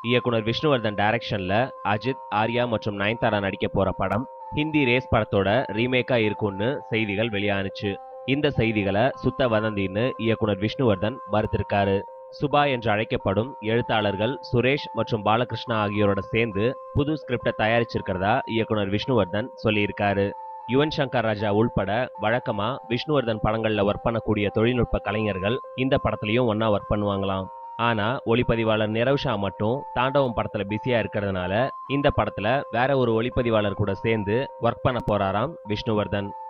இயக்குனர் விஷ்ணுவர்தன் டைரக்ஷன்ல அஜித் ஆர்யா மற்றும் நயன்தாரா நடிக்க போற படம் ஹிந்தி ரேஸ் படத்தோட ரீமேக்கா இருக்கும்னு செய்திகள் வெளியானுச்சு இந்த செய்திகளை சுத்த வதந்தின்னு இயக்குனர் விஷ்ணுவர்தன் மறுத்திருக்காரு சுபா என்று அழைக்கப்படும் எழுத்தாளர்கள் சுரேஷ் மற்றும் பாலகிருஷ்ணா ஆகியோரோட சேர்ந்து புது ஸ்கிரிப்டை தயாரிச்சிருக்கிறதா இயக்குனர் விஷ்ணுவர்தன் சொல்லியிருக்காரு யுவன் சங்கர் ராஜா உள்பட வழக்கமா விஷ்ணுவர்தன் படங்கள்ல ஒர்க் பண்ணக்கூடிய தொழில்நுட்ப கலைஞர்கள் இந்த படத்துலயும் ஒன்னா ஒர்க் பண்ணுவாங்களாம் ஆனா ஒளிப்பதிவாளர் நிரவ் ஷா மட்டும் தாண்டவம் படத்துல பிஸியா இருக்கிறதுனால இந்த படத்துல வேற ஒரு ஒளிப்பதிவாளர் கூட சேர்ந்து ஒர்க் பண்ண போறாராம் விஷ்ணுவர்தன்